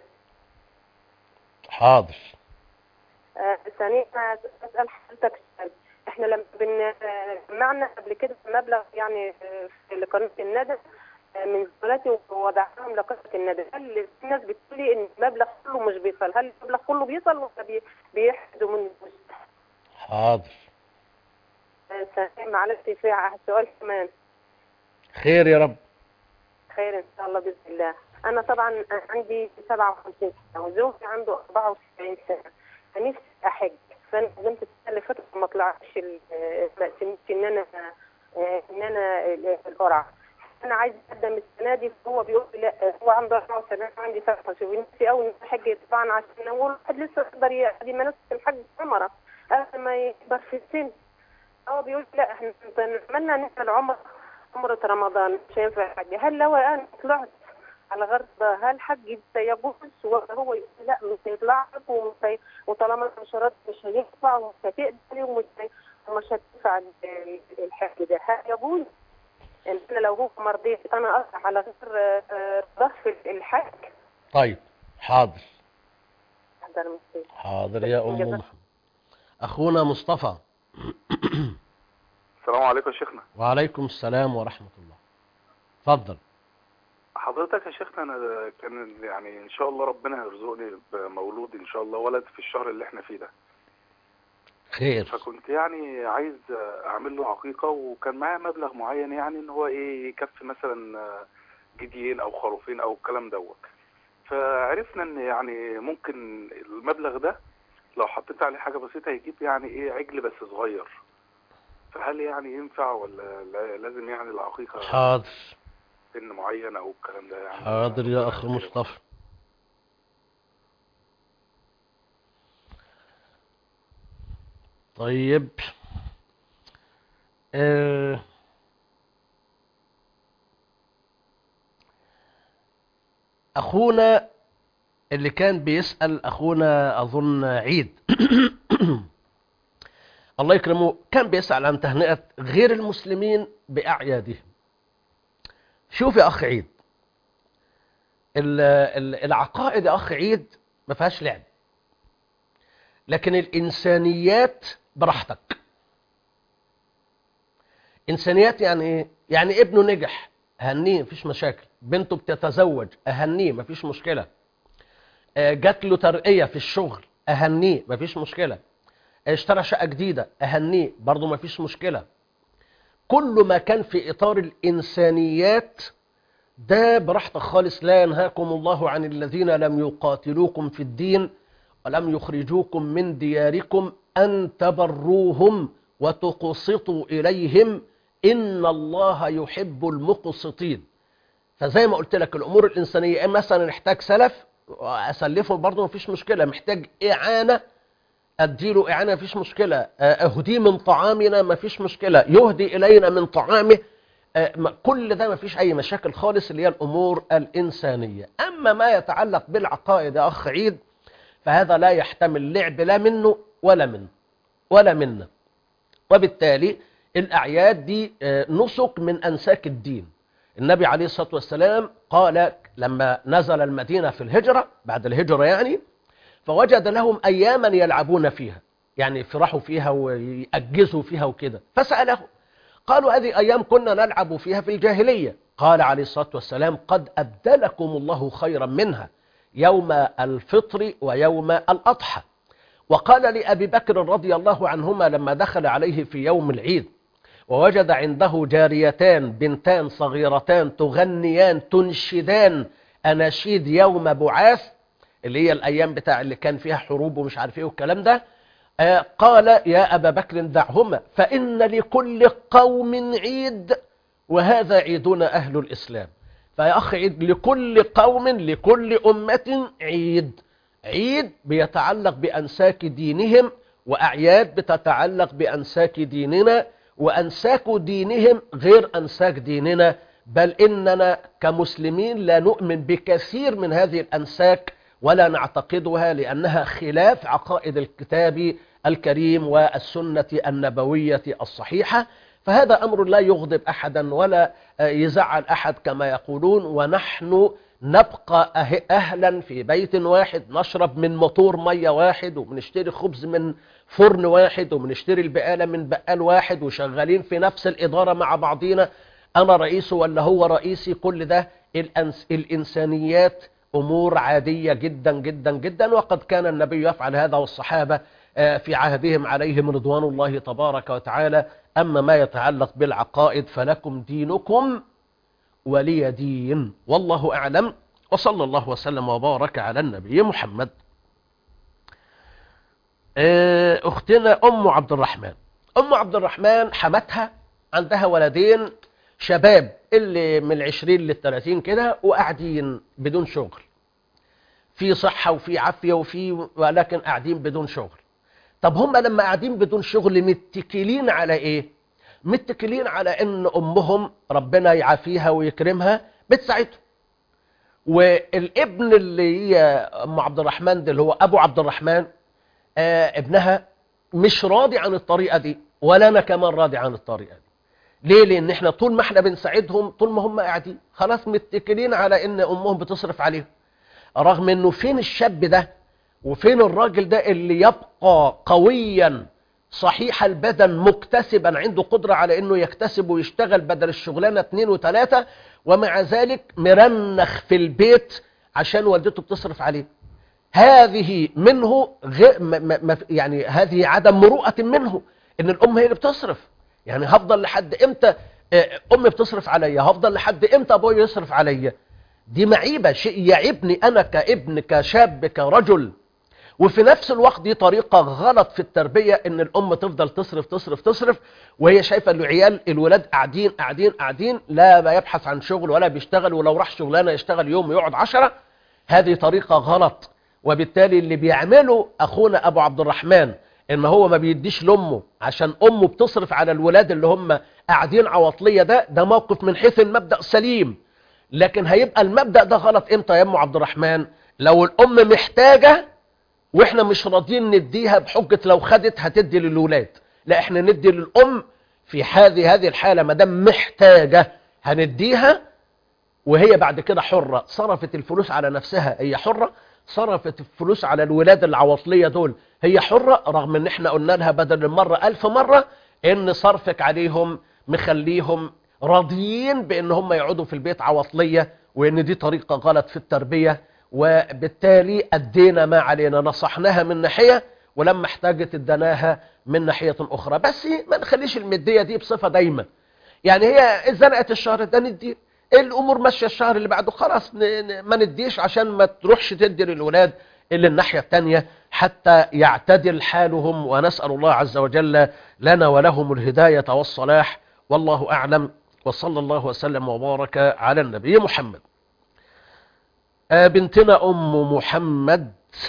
حاضر آه، ثانيا اسال حضرتك سؤال احنا لما بن آه، جمعنا قبل كده مبلغ يعني آه، في لقناه الندى آه، من زملاتي ووضعناهم لقناه الندى هل في ناس بتقول لي ان المبلغ كله مش بيصل هل المبلغ كله بيصل ولا بي- بيحدوا من حاضر آه، ثانيا معلش في ع- سؤال كمان خير يا رب خير ان شاء الله باذن الله انا طبعا عندي 57 سنه وزوجي عنده 74 سنه فنفسي احج فانا قدمت السنه اللي فاتت وما طلعش ال- آه، ما سمعتش ان انا آه، ان انا ال- القرعه انا عايز اقدم السنه دي فهو بيقول لي لا هو عنده 74 عندي 27 نفسي قوي احج طبعا عشان هو الواحد لسه يقدر يقضي مناسك الحج عمره قبل ما يكبر في السن هو بيقول لا احنا نتمنى نعمل عمره عمرة رمضان مش هينفع حج هل لو انا طلعت على غرض هل حج يجوز ولا هو يقول لا مش هيطلع لك ومش هي- وطالما الشرط مش هينفع ومش هتقبلي ومش هي- ومش هتدفع ال- الحج ده هل يجوز؟ يعني انا لو هو مرضي انا اطلع على غير آه، آه، ضعف الحج طيب حاضر هذا المصير حاضر يا أم محمد أخونا مصطفى السلام عليكم يا شيخنا وعليكم السلام ورحمة الله اتفضل حضرتك يا شيخنا انا كان يعني ان شاء الله ربنا يرزقني بمولود ان شاء الله ولد في الشهر اللي احنا فيه ده خير فكنت يعني عايز اعمل له عقيقة وكان معايا مبلغ معين يعني ان هو ايه يكفي مثلا جديين او خروفين او الكلام دوت فعرفنا ان يعني ممكن المبلغ ده لو حطيت عليه حاجة بسيطة يجيب يعني ايه عجل بس صغير فهل يعني ينفع ولا لا- لازم يعني العقيقة حاضر سن معين او الكلام ده يعني حاضر يا أخ مصطفى طيب آه أخونا اللي كان بيسأل أخونا أظن عيد الله يكرمه كان بيسأل عن تهنئة غير المسلمين بأعيادهم شوف يا أخ عيد ال- ال- العقائد يا أخ عيد ما فيهاش لعب لكن الإنسانيات براحتك إنسانيات يعني إيه؟ يعني ابنه نجح أهنيه مفيش مشاكل بنته بتتزوج أهنيه مفيش مشكلة آه، جات له ترقية في الشغل أهنيه مفيش مشكلة اشترى شقة جديدة أهنيه برضه مفيش مشكلة كل ما كان في إطار الإنسانيات ده براحتك خالص لا ينهاكم الله عن الذين لم يقاتلوكم في الدين ولم يخرجوكم من دياركم أن تبروهم وتقسطوا إليهم إن الله يحب المقسطين فزي ما قلت لك الأمور الإنسانية إيه مثلا نحتاج سلف أسلفه برضه مفيش مشكلة محتاج إعانة أديله إعانة مفيش مشكلة أهديه من طعامنا مفيش مشكلة يهدي إلينا من طعامه آه، ما- كل ده مفيش أي مشاكل خالص اللي هي الأمور الإنسانية أما ما يتعلق بالعقائد يا أخ عيد فهذا لا يحتمل لعب لا منه ولا منه ولا منا وبالتالي الأعياد دي آه، نسك من أنساك الدين النبي عليه الصلاة والسلام قال لما نزل المدينة في الهجرة بعد الهجرة يعني فوجد لهم أياما يلعبون فيها يعني يفرحوا فيها ويأجزوا فيها وكده فسألهم قالوا هذه أيام كنا نلعب فيها في الجاهلية قال عليه الصلاة والسلام قد أبدلكم الله خيرا منها يوم الفطر ويوم الأضحى وقال لأبي بكر رضي الله عنهما لما دخل عليه في يوم العيد ووجد عنده جاريتان بنتان صغيرتان تغنيان تنشدان أناشيد يوم بعاث اللي هي الأيام بتاع اللي كان فيها حروب ومش عارف ايه والكلام ده آه، قال يا أبا بكر دعهما فإن لكل قوم عيد وهذا عيدنا أهل الإسلام فيا أخي عيد لكل قوم لكل أمة عيد عيد بيتعلق بأنساك دينهم وأعياد بتتعلق بأنساك ديننا وأنساك دينهم غير أنساك ديننا بل إننا كمسلمين لا نؤمن بكثير من هذه الأنساك ولا نعتقدها لأنها خلاف عقائد الكتاب الكريم والسنة النبوية الصحيحة فهذا أمر لا يغضب أحدا ولا آه، يزعل أحد كما يقولون ونحن نبقى أه- أهلا في بيت واحد نشرب من موتور مية واحد وبنشتري خبز من فرن واحد وبنشتري البقالة من بقال واحد وشغالين في نفس الإدارة مع بعضينا أنا رئيسه ولا هو رئيسي كل ده الأنس الإنسانيات أمور عادية جدا جدا جدا وقد كان النبي يفعل هذا والصحابة آه، في عهدهم عليهم رضوان الله تبارك وتعالى أما ما يتعلق بالعقائد فلكم دينكم ولي دين والله أعلم وصلى الله وسلم وبارك على النبي محمد آه، أختنا أم عبد الرحمن أم عبد الرحمن حمتها عندها ولدين شباب اللي من العشرين للثلاثين كده وقاعدين بدون شغل في صحة وفي عافية وفي ولكن قاعدين بدون شغل طب هم لما قاعدين بدون شغل متكلين على ايه متكلين على ان امهم ربنا يعافيها ويكرمها بتساعدهم والابن اللي هي ام عبد الرحمن ده اللي هو ابو عبد الرحمن آه ابنها مش راضي عن الطريقة دي ولا انا كمان راضي عن الطريقة دي ليه لان احنا طول ما احنا بنساعدهم طول ما هم قاعدين خلاص متكلين على ان امهم بتصرف عليهم رغم انه فين الشاب ده وفين الراجل ده اللي يبقى قويا صحيح البدن مكتسبا عنده قدرة على انه يكتسب ويشتغل بدل الشغلانة اتنين وتلاتة ومع ذلك مرنخ في البيت عشان والدته بتصرف عليه هذه منه غير م م م يعني هذه عدم مروءة منه ان الام هي اللي بتصرف يعني هفضل لحد امتى آه، امي بتصرف عليا هفضل لحد امتى ابويا يصرف عليا دي معيبة شيء يعيبني انا كابن كشاب كرجل وفي نفس الوقت دي طريقة غلط في التربية ان الام تفضل تصرف تصرف تصرف وهي شايفة العيال الولاد قاعدين قاعدين قاعدين لا ما يبحث عن شغل ولا بيشتغل ولو راح شغلانة يشتغل يوم ويقعد عشرة هذه طريقة غلط وبالتالي اللي بيعمله اخونا ابو عبد الرحمن ان هو ما بيديش لامه عشان امه بتصرف على الولاد اللي هم قاعدين عواطلية ده ده موقف من حيث المبدأ سليم لكن هيبقى المبدأ ده غلط امتى يا ام عبد الرحمن لو الام محتاجة واحنا مش راضيين نديها بحجة لو خدت هتدي للولاد لا احنا ندي للام في هذه هذه الحالة ما دام محتاجة هنديها وهي بعد كده حرة صرفت الفلوس على نفسها هي حرة صرفت الفلوس على الولاد العواطلية دول هي حرة رغم ان احنا قلنا لها بدل المرة الف مرة ان صرفك عليهم مخليهم راضيين بان هم يقعدوا في البيت عواطلية وان دي طريقة غلط في التربية وبالتالي ادينا ما علينا نصحناها من ناحية ولما احتاجت ادناها من ناحية اخرى بس ما نخليش المدية دي بصفة دايما يعني هي اتزنقت الشهر ده ندي الامور ماشيه الشهر اللي بعده خلاص ن- ن- ما نديش عشان ما تروحش تدي للولاد اللي الناحيه الثانيه حتى يعتدل حالهم ونسال الله عز وجل لنا ولهم الهدايه والصلاح والله اعلم وصلى الله وسلم وبارك على النبي محمد آه بنتنا ام محمد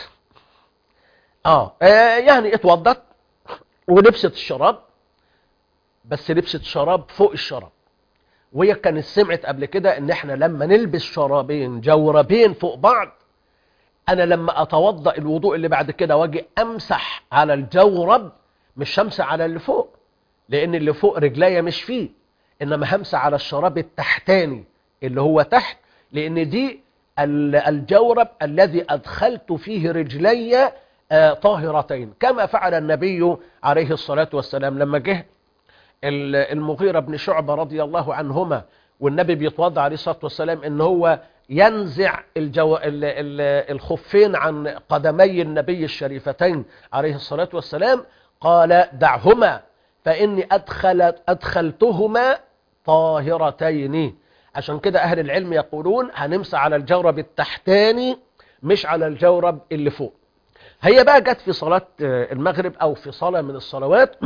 اه, آه يعني اتوضت ولبست الشراب بس لبست شراب فوق الشراب وهي كانت سمعت قبل كده ان احنا لما نلبس شرابين جوربين فوق بعض انا لما اتوضا الوضوء اللي بعد كده واجي امسح على الجورب مش همسح على اللي فوق لان اللي فوق رجليا مش فيه انما همسح على الشراب التحتاني اللي هو تحت لان دي ال- الجورب الذي ادخلت فيه رجلي آه، طاهرتين كما فعل النبي عليه الصلاه والسلام لما جه ال- المغيرة بن شعبة رضي الله عنهما والنبي بيتوضع عليه الصلاة والسلام ان هو ينزع الجو... ال... ال... الخفين عن قدمي النبي الشريفتين عليه الصلاة والسلام قال دعهما فإني أدخل... أدخلتهما طاهرتين عشان كده أهل العلم يقولون هنمسح على الجورب التحتاني مش على الجورب اللي فوق هي بقى جت في صلاة آه، المغرب أو في صلاة من الصلوات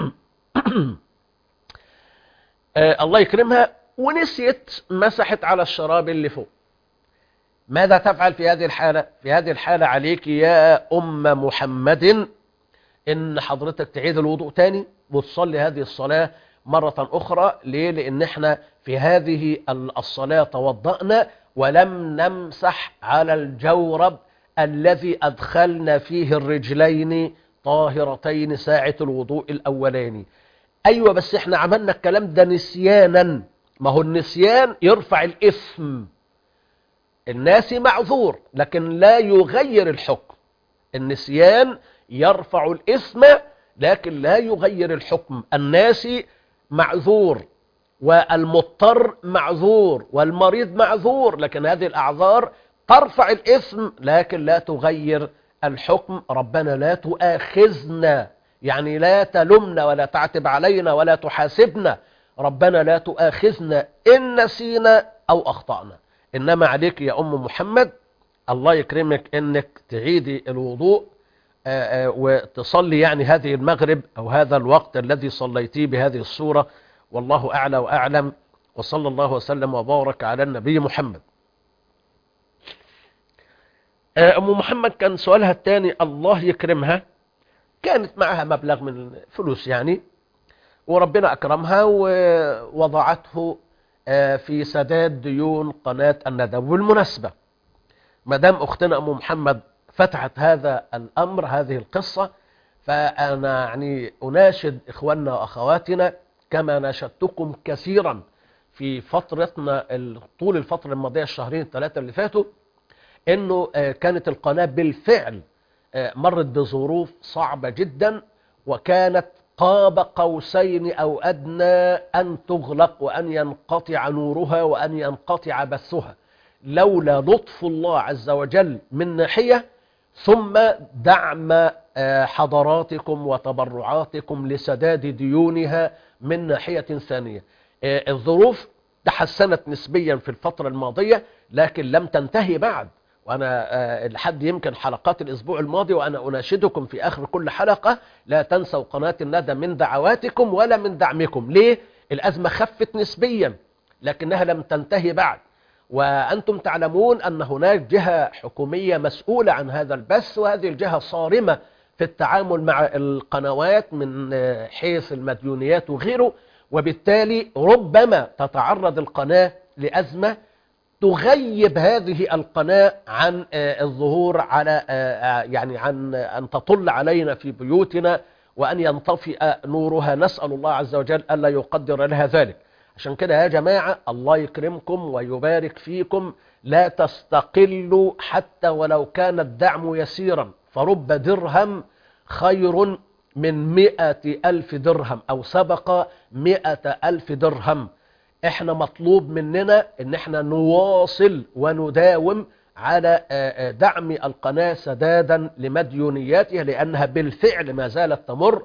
آه، الله يكرمها ونسيت مسحت على الشراب اللي فوق ماذا تفعل في هذه الحالة في هذه الحالة عليك يا أم محمد إن حضرتك تعيد الوضوء تاني وتصلي هذه الصلاة مرة أخرى ليه لأن احنا في هذه ال- الصلاة توضأنا ولم نمسح على الجورب الذي أدخلنا فيه الرجلين طاهرتين ساعة الوضوء الأولاني ايوه بس احنا عملنا الكلام ده نسيانا ما هو النسيان يرفع الاثم الناس معذور لكن لا يغير الحكم النسيان يرفع الاثم لكن لا يغير الحكم الناس معذور والمضطر معذور والمريض معذور لكن هذه الاعذار ترفع الاثم لكن لا تغير الحكم ربنا لا تؤاخذنا يعني لا تلمنا ولا تعتب علينا ولا تحاسبنا ربنا لا تؤاخذنا إن نسينا أو أخطأنا إنما عليك يا أم محمد الله يكرمك إنك تعيدي الوضوء آه، آه، وتصلي يعني هذه المغرب أو هذا الوقت الذي صليتيه بهذه الصورة والله أعلى وأعلم وصلى الله وسلم وبارك على النبي محمد آه، أم محمد كان سؤالها الثاني الله يكرمها كانت معها مبلغ من فلوس يعني وربنا أكرمها ووضعته آه، في سداد ديون قناة الندى بالمناسبة ما دام أختنا أم محمد فتحت هذا الأمر هذه القصة فأنا يعني أناشد إخواننا وأخواتنا كما ناشدتكم كثيرا في فترتنا ال- طول الفترة الماضية الشهرين الثلاثة اللي فاتوا انه آه، كانت القناة بالفعل آه، مرت بظروف صعبة جدا وكانت قاب قوسين او ادنى ان تغلق وان ينقطع نورها وان ينقطع بثها لولا لطف الله عز وجل من ناحية ثم دعم آه، حضراتكم وتبرعاتكم لسداد ديونها من ناحية ثانية آه، الظروف تحسنت نسبيا في الفترة الماضية لكن لم تنتهي بعد وأنا آه، لحد يمكن حلقات الأسبوع الماضي وأنا أناشدكم في آخر كل حلقة لا تنسوا قناة الندى من دعواتكم ولا من دعمكم ليه؟ الأزمة خفت نسبيا لكنها لم تنتهي بعد وأنتم تعلمون أن هناك جهة حكومية مسؤولة عن هذا البث وهذه الجهة صارمة في التعامل مع القنوات من آه، حيث المديونيات وغيره وبالتالي ربما تتعرض القناة لأزمة تغيب هذه القناة عن آه، الظهور على آه، آه، يعني عن أن تطل علينا في بيوتنا وأن ينطفئ نورها نسأل الله عز وجل ألا يقدر لها ذلك عشان كده يا جماعة الله يكرمكم ويبارك فيكم لا تستقلوا حتى ولو كان الدعم يسيرا فرب درهم خير من مئة ألف درهم أو سبق مئة ألف درهم احنا مطلوب مننا ان احنا نواصل ونداوم على آه، آه، دعم القناة سدادا لمديونياتها لأنها بالفعل ما زالت تمر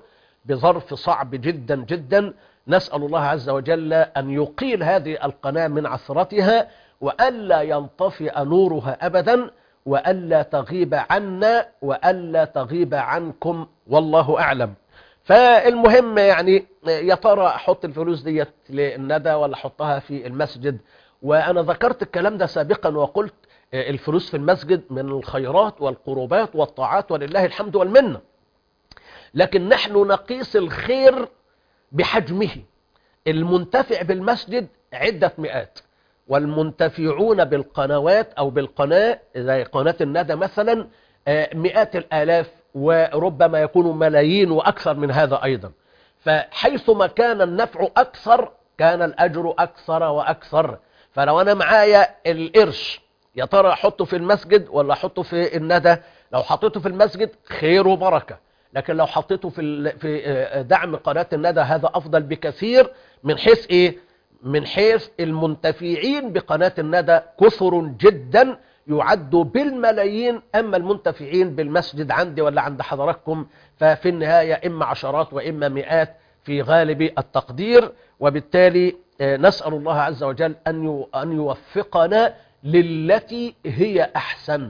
بظرف صعب جدا جدا نسأل الله عز وجل أن يقيل هذه القناة من عثرتها وألا ينطفئ نورها أبدا وألا تغيب عنا وألا تغيب عنكم والله أعلم فالمهم يعني يا ترى أحط الفلوس ديت للندى ولا أحطها في المسجد وأنا ذكرت الكلام ده سابقا وقلت الفلوس في المسجد من الخيرات والقربات والطاعات ولله الحمد والمنه لكن نحن نقيس الخير بحجمه المنتفع بالمسجد عدة مئات والمنتفعون بالقنوات أو بالقناة زي قناة الندى مثلا مئات الآلاف وربما يكون ملايين وأكثر من هذا أيضا فحيثما كان النفع أكثر كان الأجر أكثر وأكثر فلو أنا معايا القرش يا ترى أحطه في المسجد ولا أحطه في الندى لو حطيته في المسجد خير وبركة لكن لو حطيته في في دعم قناة الندى هذا أفضل بكثير من حيث إيه؟ من حيث المنتفعين بقناة الندى كثر جدا يعدوا بالملايين أما المنتفعين بالمسجد عندي ولا عند حضراتكم ففي النهاية إما عشرات وإما مئات في غالب التقدير وبالتالي نسأل الله عز وجل أن يوفقنا للتي هي أحسن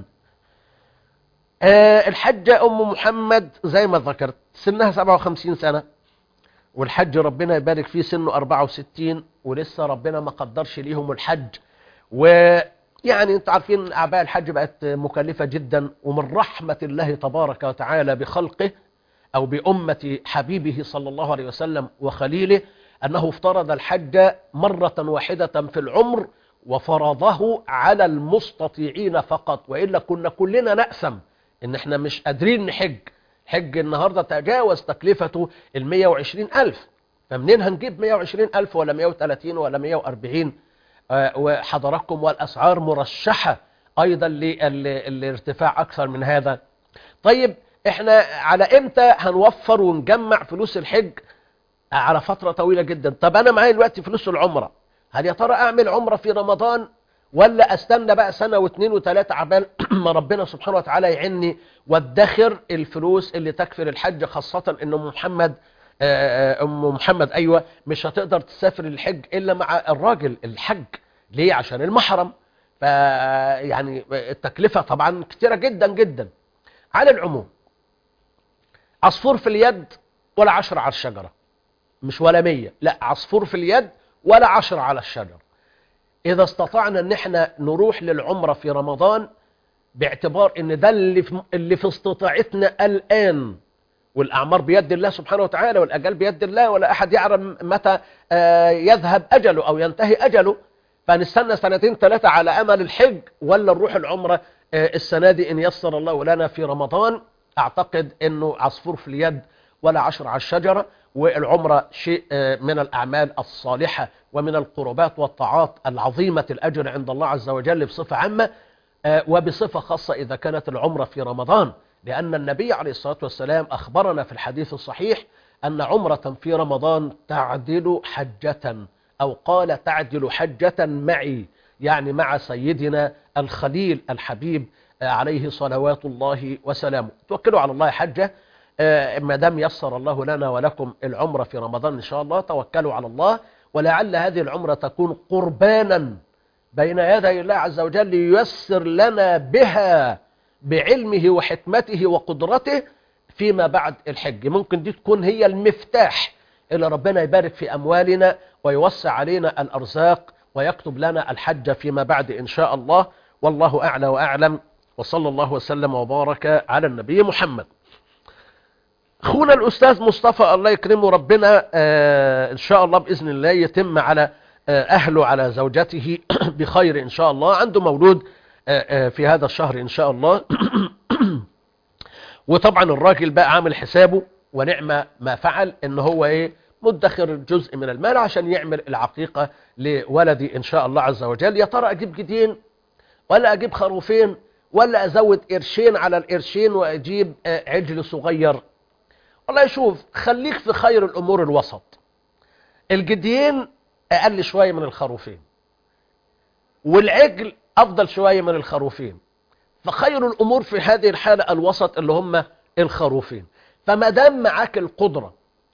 الحجة أم محمد زي ما ذكرت سنها 57 سنة والحج ربنا يبارك فيه سنه 64 ولسه ربنا ما قدرش ليهم الحج ويعني انتوا عارفين أعباء الحج بقت مكلفة جدا ومن رحمة الله تبارك وتعالى بخلقه أو بأمة حبيبه صلى الله عليه وسلم وخليله أنه افترض الحج مرة واحدة في العمر وفرضه على المستطيعين فقط وإلا كنا كلنا نأسم ان احنا مش قادرين نحج حج النهاردة تجاوز تكلفته ال 120 ألف فمنين هنجيب 120 ألف ولا 130 ولا 140 آه وحضراتكم والأسعار مرشحة أيضا للارتفاع أكثر من هذا طيب احنا على امتى هنوفر ونجمع فلوس الحج على فترة طويلة جدا طب أنا معايا دلوقتي فلوس العمرة هل يا ترى أعمل عمرة في رمضان ولا استنى بقى سنة واثنين وثلاثة عبال ما ربنا سبحانه وتعالى يعني وادخر الفلوس اللي تكفر الحج خاصة ان محمد ام محمد ايوه مش هتقدر تسافر الحج الا مع الراجل الحج ليه عشان المحرم فيعني التكلفة طبعا كتيرة جدا جدا على العموم عصفور في اليد ولا عشرة على الشجرة مش ولا مية لا عصفور في اليد ولا عشرة على الشجرة إذا استطعنا أن احنا نروح للعمرة في رمضان باعتبار أن ده اللي في, اللي في استطاعتنا الآن والأعمار بيد الله سبحانه وتعالى والأجل بيد الله ولا أحد يعلم متى يذهب أجله أو ينتهي أجله فنستنى سنتين ثلاثة على أمل الحج ولا نروح العمرة السنة دي إن يسر الله لنا في رمضان أعتقد أنه عصفور في اليد ولا عشر على الشجرة والعمرة شيء من الأعمال الصالحة ومن القربات والطاعات العظيمة الأجر عند الله عز وجل بصفة عامة وبصفة خاصة إذا كانت العمرة في رمضان لأن النبي عليه الصلاة والسلام أخبرنا في الحديث الصحيح أن عمرة في رمضان تعدل حجة أو قال تعدل حجة معي يعني مع سيدنا الخليل الحبيب عليه صلوات الله وسلامه توكلوا على الله حجة ما دام يسر الله لنا ولكم العمرة في رمضان إن شاء الله توكلوا على الله ولعل هذه العمرة تكون قربانا بين يدي الله عز وجل لييسر لنا بها بعلمه وحكمته وقدرته فيما بعد الحج ممكن دي تكون هي المفتاح اللي ربنا يبارك في أموالنا ويوسع علينا الأرزاق ويكتب لنا الحج فيما بعد إن شاء الله والله أعلى وأعلم وصلى الله وسلم وبارك على النبي محمد اخونا الاستاذ مصطفى الله يكرمه ربنا آه ان شاء الله باذن الله يتم على آه اهله على زوجته بخير ان شاء الله عنده مولود آه في هذا الشهر ان شاء الله وطبعا الراجل بقى عامل حسابه ونعم ما فعل ان هو ايه مدخر جزء من المال عشان يعمل العقيقة لولدي ان شاء الله عز وجل يا ترى اجيب جدين ولا اجيب خروفين ولا ازود قرشين على القرشين واجيب عجل صغير والله شوف خليك في خير الأمور الوسط الجديين أقل شوية من الخروفين والعجل أفضل شوية من الخروفين فخير الأمور في هذه الحالة الوسط اللي هم الخروفين فما دام معاك القدرة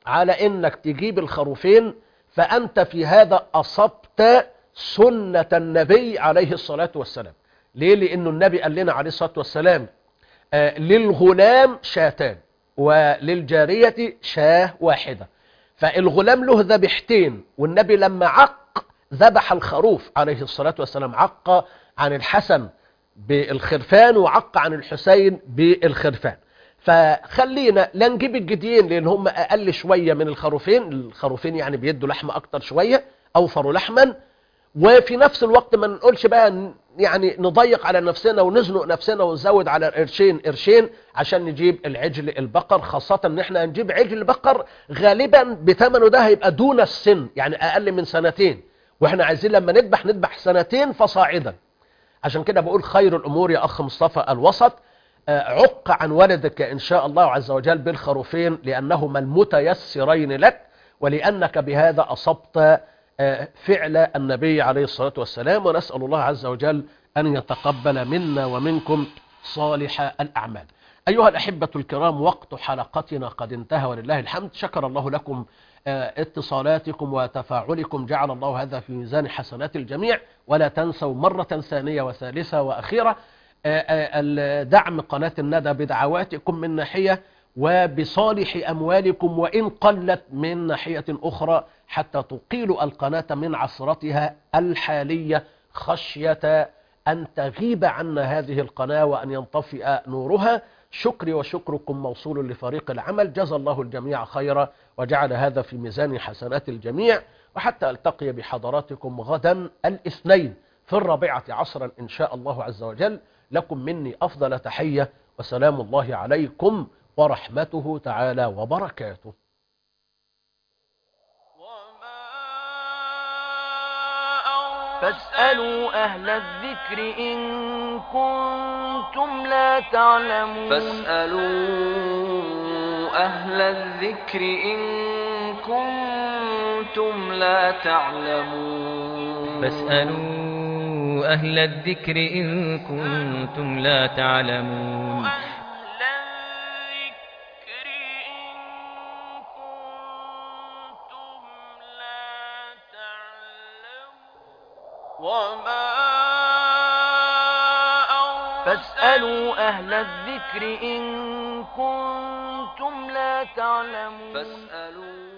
على انك تجيب الخروفين فانت في هذا اصبت سنة النبي عليه الصلاة والسلام ليه لانه النبي قال لنا عليه الصلاة والسلام آه، للغلام شاتان وللجارية شاه واحدة فالغلام له ذبيحتين والنبي لما عق ذبح الخروف عليه الصلاة والسلام عق عن الحسن بالخرفان وعق عن الحسين بالخرفان فخلينا لا نجيب الجديين لان هم اقل شوية من الخروفين الخروفين يعني بيدوا لحمة اكتر شوية اوفروا لحما وفي نفس الوقت ما نقولش بقى ن- يعني نضيق على نفسنا ونزنق نفسنا ونزود على قرشين قرشين عشان نجيب العجل البقر خاصة ان احنا هنجيب عجل بقر غالبا بثمنه ده هيبقى دون السن يعني اقل من سنتين واحنا عايزين لما نذبح نذبح سنتين فصاعدا عشان كده بقول خير الامور يا اخ مصطفى الوسط آه، عق عن ولدك ان شاء الله عز وجل بالخروفين لانهما المتيسرين لك ولانك بهذا اصبت آه، فعل النبي عليه الصلاة والسلام ونسأل الله عز وجل أن يتقبل منا ومنكم صالح الأعمال أيها الأحبة الكرام وقت حلقتنا قد انتهى ولله الحمد شكر الله لكم آه، اتصالاتكم وتفاعلكم جعل الله هذا في ميزان حسنات الجميع ولا تنسوا مرة ثانية وثالثة وأخيرة آه، آه، الدعم قناة الندى بدعواتكم من ناحية وبصالح أموالكم وإن قلت من ناحية أخرى حتى تقيل القناة من عصرتها الحالية خشية أن تغيب عنا هذه القناة وأن ينطفئ نورها شكري وشكركم موصول لفريق العمل جزى الله الجميع خيرا وجعل هذا في ميزان حسنات الجميع وحتى ألتقي بحضراتكم غدا الاثنين في الرابعة عصرا إن شاء الله عز وجل لكم مني أفضل تحية وسلام الله عليكم ورحمته تعالى وبركاته فاسألوا أهل الذكر إن كنتم لا تعلمون فاسألوا أهل الذكر إن كنتم لا تعلمون فاسألوا أهل الذكر إن كنتم لا تعلمون وما فاسألوا أهل الذكر إن كنتم لا تعلمون فاسألوا